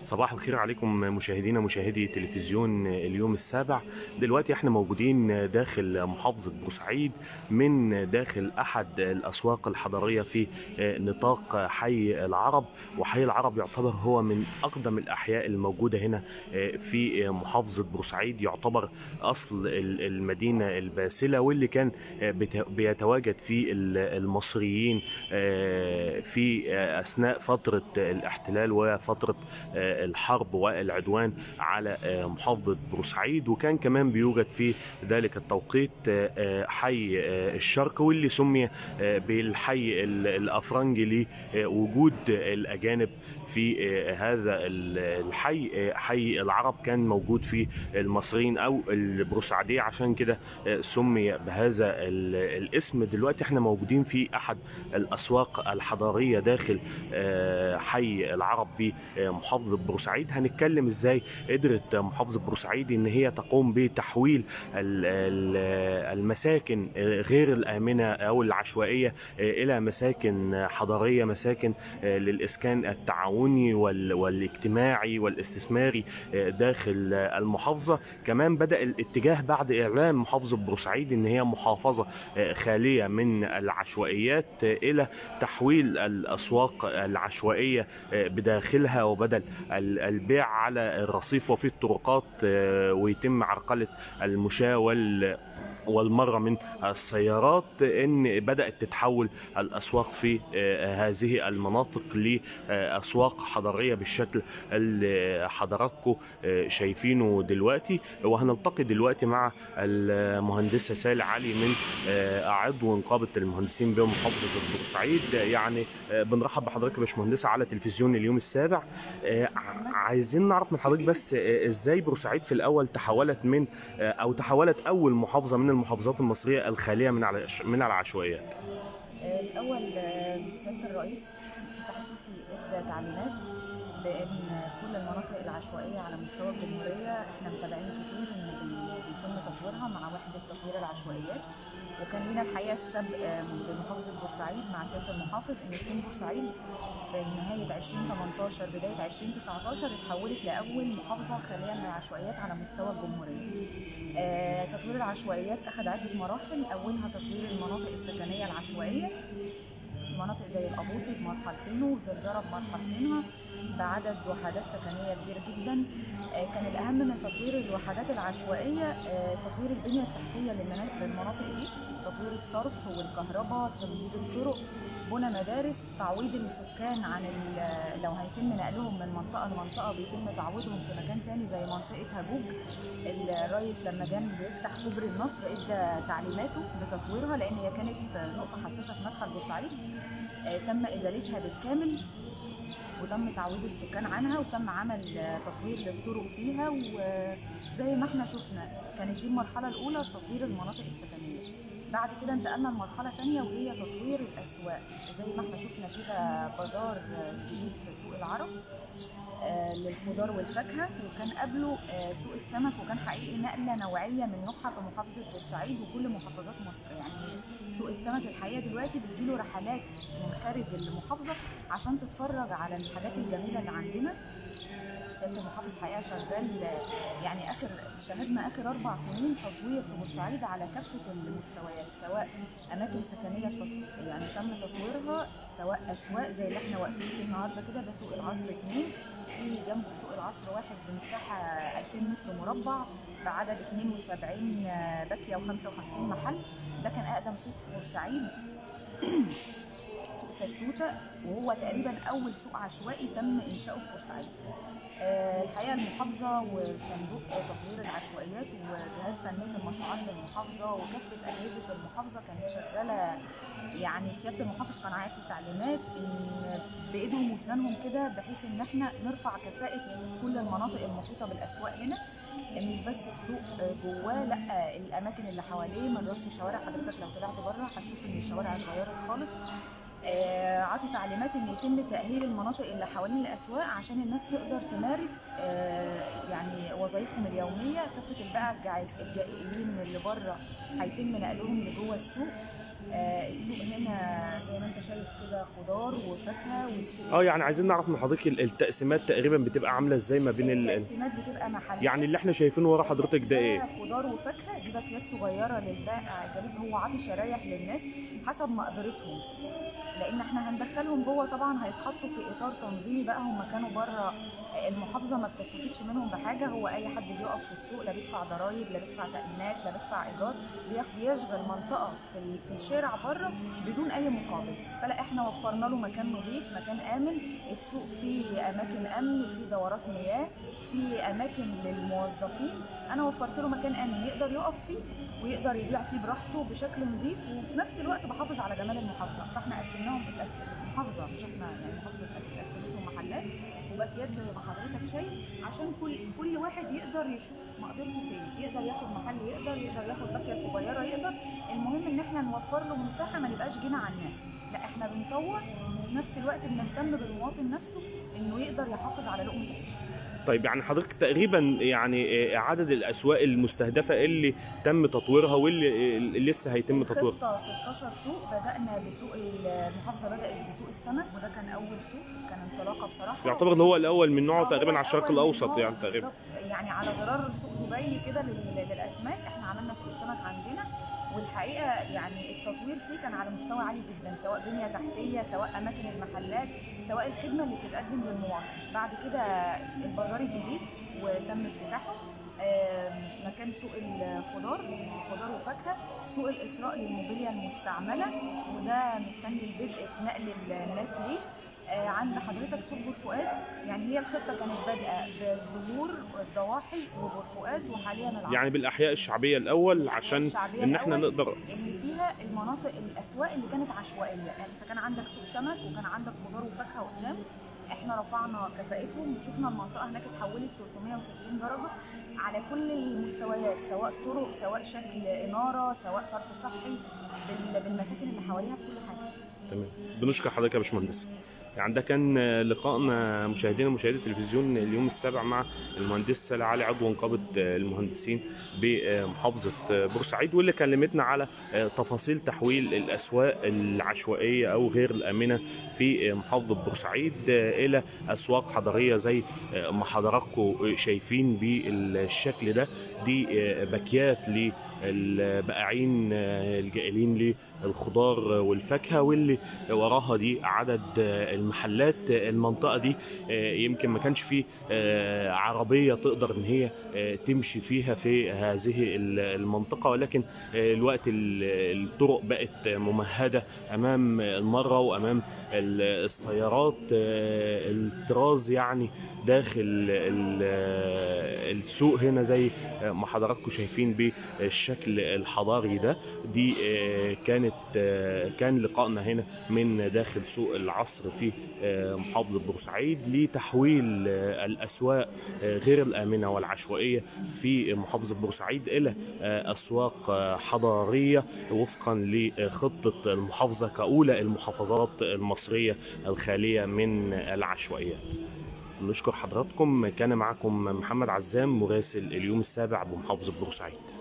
صباح الخير عليكم مشاهدينا مشاهدي تلفزيون اليوم السابع دلوقتي احنا موجودين داخل محافظة بورسعيد من داخل احد الاسواق الحضرية في نطاق حي العرب وحي العرب يعتبر هو من اقدم الاحياء الموجودة هنا في محافظة بورسعيد يعتبر اصل المدينة الباسلة واللي كان بيتواجد فيه المصريين في اثناء فترة الاحتلال وفترة الحرب والعدوان على محافظة بورسعيد وكان كمان بيوجد في ذلك التوقيت حي الشرق واللي سمي بالحي الأفرنجي لوجود الأجانب في هذا الحي حي العرب كان موجود فيه المصريين او البورسعيديه عشان كده سمي بهذا الاسم دلوقتي احنا موجودين في احد الاسواق الحضاريه داخل حي العرب بمحافظه بورسعيد هنتكلم ازاي قدرت محافظه بورسعيد ان هي تقوم بتحويل المساكن غير الامنه او العشوائيه الى مساكن حضاريه مساكن للاسكان التعاوني والاجتماعي والاستثماري داخل المحافظه كمان بدا الاتجاه بعد اعلان محافظه بورسعيد ان هي محافظه خاليه من العشوائيات الى تحويل الاسواق العشوائيه بداخلها وبدل البيع على الرصيف وفي الطرقات ويتم عرقله المشاة والمرة من السيارات ان بدأت تتحول الأسواق في هذه المناطق لأسواق حضارية بالشكل اللي حضراتكم شايفينه دلوقتي وهنلتقي دلوقتي مع المهندسة سالي علي من عضو نقابة المهندسين بمحافظة بورسعيد يعني بنرحب بحضرتك يا باشمهندسة على تلفزيون اليوم السابع عايزين نعرف من حضرتك بس ازاي بورسعيد في الأول تحولت من أو تحولت أول محافظة من المحافظات المصرية الخالية من من العشوائيات الأول سيادة الرئيس التحسيسي ادى تعليمات بأن كل المناطق العشوائية على مستوى الجمهورية احنا متابعين كتير ان بيتم تطويرها مع وحدة تطوير العشوائيات وكان لينا الحقيقه السبق بمحافظه بورسعيد مع سياده المحافظ ان تكون بورسعيد في نهايه 2018 بدايه 2019 اتحولت لاول محافظه خاليه من العشوائيات على مستوى الجمهوريه. آه تطوير العشوائيات اخذ عده مراحل اولها تطوير المناطق السكنيه العشوائيه مناطق زي القبوطي بمرحلتينه وزرزره بمرحلتينها بعدد وحدات سكنيه كبير جدا كان الاهم من تطوير الوحدات العشوائيه تطوير البنيه التحتيه للمناطق دي تطوير الصرف والكهرباء تمهيد الطرق بنى مدارس تعويض السكان عن لو هيتم نقلهم من منطقه لمنطقه بيتم تعويضهم في مكان تاني زي منطقه هجوج الرئيس لما كان بيفتح كوبري النصر ادى تعليماته بتطويرها لان هي كانت في نقطه حساسه في مدخل بورسعيد تم ازالتها بالكامل وتم تعويض السكان عنها وتم عمل تطوير للطرق فيها وزي ما احنا شفنا كانت دي المرحله الاولى تطوير المناطق السكنيه بعد كده انتقلنا لمرحله ثانيه وهي تطوير الاسواق زي ما احنا شفنا كده بازار جديد في سوق العرب للخضار والفاكهه وكان قبله سوق السمك وكان حقيقي نقله نوعيه من نوعها في محافظه بورسعيد وكل محافظات مصر يعني سوق السمك الحقيقه دلوقتي بتجيله رحلات من خارج المحافظه عشان تتفرج على الحاجات الجميله اللي عندنا سياده المحافظ حقيقه شغال يعني اخر شهدنا اخر اربع سنين تطوير في بورسعيد على كافه المستويات سواء اماكن سكنيه يعني تم تطويرها سواء اسواق زي اللي احنا واقفين فيه النهارده كده ده سوق العصر 2 في جنبه سوق العصر واحد بمساحه 2000 متر مربع بعدد 72 باكيه و55 محل ده كان اقدم سوق في بورسعيد سوق ستوته وهو تقريبا اول سوق عشوائي تم انشاؤه في بورسعيد الحقيقه المحافظه وصندوق تطوير العشوائيات وجهاز تنميه المشروعات للمحافظه وكافه اجهزه المحافظه كانت شغاله يعني سياده المحافظ كان عاطي تعليمات ان بايدهم واسنانهم كده بحيث ان احنا نرفع كفاءه كل المناطق المحيطه بالاسواق هنا مش بس السوق جواه لا الاماكن اللي حواليه من رسم الشوارع حضرتك لو طلعت بره هتشوف ان الشوارع اتغيرت خالص آه عطي تعليمات ان يتم تاهيل المناطق اللي حوالين الاسواق عشان الناس تقدر تمارس آه يعني وظائفهم اليوميه كافه البقى الجائلين اللي بره هيتم نقلهم لجوه السوق آه السوق هنا زي ما انتم انت شايف كده خضار وفاكهه والسوق اه يعني عايزين نعرف من حضرتك ال- التقسيمات تقريبا بتبقى عامله ازاي ما بين ال... ال- التقسيمات بتبقى محلات يعني اللي احنا شايفينه ورا حضرتك ده ايه خضار وفاكهه دي باكيات صغيره للبائع الجريب هو عاطي شرايح للناس حسب مقدرتهم لان احنا هندخلهم جوه طبعا هيتحطوا في اطار تنظيمي بقى هم كانوا بره المحافظه ما بتستفيدش منهم بحاجه هو اي حد بيقف في السوق لا بيدفع ضرايب لا بيدفع تامينات لا بيدفع ايجار بياخ- بيشغل منطقه في ال- في الشارع بره بدون اي مقابل فلا احنا وفرنا له مكان نظيف مكان امن السوق فيه اماكن امن فيه دورات مياه في اماكن للموظفين انا وفرت له مكان امن يقدر يقف فيه ويقدر يبيع فيه براحته بشكل نظيف وفي نفس الوقت بحافظ على جمال المحافظه فاحنا قسمناهم اتقسم المحافظه مش احنا يعني المحافظه اتقس- قسمتهم محلات وباكيات زي ما حضرتك شايف عشان كل كل واحد يقدر يشوف مقدرته فين يقدر ياخد محل يقدر يقدر ياخد باكيه صغيره يقدر المهم ان احنا نوفر له مساحه ما نبقاش جينا على الناس لا احنا بنطور وفي نفس الوقت بنهتم بالمواطن نفسه انه يقدر يحافظ على لقمه عيشه طيب يعني حضرتك تقريبا يعني آه، عدد الاسواق المستهدفه اللي تم تطويرها واللي آه، لسه هيتم تطويرها الخطة 16 سوق بدأنا بسوق المحافظة بدأت بسوق السمك وده كان أول سوق كان انطلاقة بصراحة يعتبر ان هو الاول من نوعه آه، تقريبا هو على الشرق الأول من الاوسط نوعه يعني تقريبا بالظبط. يعني على غرار سوق دبي كده لل- للأسماك احنا عملنا سوق السمك عندنا والحقيقة يعني التطوير فيه كان على مستوى عالي جدا سواء بنية تحتية سواء أماكن المحلات سواء الخدمة اللي بتتقدم للمواطن بعد كده البازار الجديد وتم افتتاحه آم، مكان سوق الخضار سوق خضار وفاكهه سوق الاسراء للموبيليا المستعمله وده مستني البدء في نقل الناس ليه آه، عند حضرتك سوق بور فؤاد يعني هي الخطه كانت بادئه بالزهور والضواحي وبور فؤاد وحاليا العرض يعني بالاحياء الشعبيه الاول عشان الشعبية ان احنا الأول. نقدر اللي فيها المناطق الاسواق اللي كانت عشوائيه يعني انت كان عندك سوق سمك وكان عندك خضار وفاكهه قدام احنا رفعنا كفاءتهم وشفنا المنطقه هناك اتحولت 360 درجه على كل المستويات سواء طرق سواء شكل اناره سواء صرف صحي بال- بالمساكن اللي حواليها بكل حاجه تمام بنشكر حضرتك يا باشمهندس يعني ده كان لقائنا مشاهدينا مشاهدي التلفزيون اليوم السابع مع المهندس سالي علي عضو نقابه المهندسين بمحافظه بورسعيد واللي كلمتنا على تفاصيل تحويل الاسواق العشوائيه او غير الامنه في محافظه بورسعيد الى اسواق حضريه زي ما حضراتكم شايفين بالشكل ده دي باكيات للبائعين الجائلين للخضار والفاكهه واللي وراها دي عدد المحلات المنطقه دي يمكن ما كانش فيه عربيه تقدر ان هي تمشي فيها في هذه المنطقه ولكن الوقت الطرق بقت ممهده امام المره وامام السيارات الطراز يعني داخل السوق هنا زي ما حضراتكم شايفين بالشكل الحضاري ده دي كانت كان لقائنا هنا من داخل سوق العصر في محافظه بورسعيد لتحويل الاسواق غير الامنه والعشوائيه في محافظه بورسعيد الى اسواق حضاريه وفقا لخطه المحافظه كاولى المحافظات المصريه الخاليه من العشوائيات. نشكر حضراتكم كان معكم محمد عزام مراسل اليوم السابع بمحافظه بورسعيد.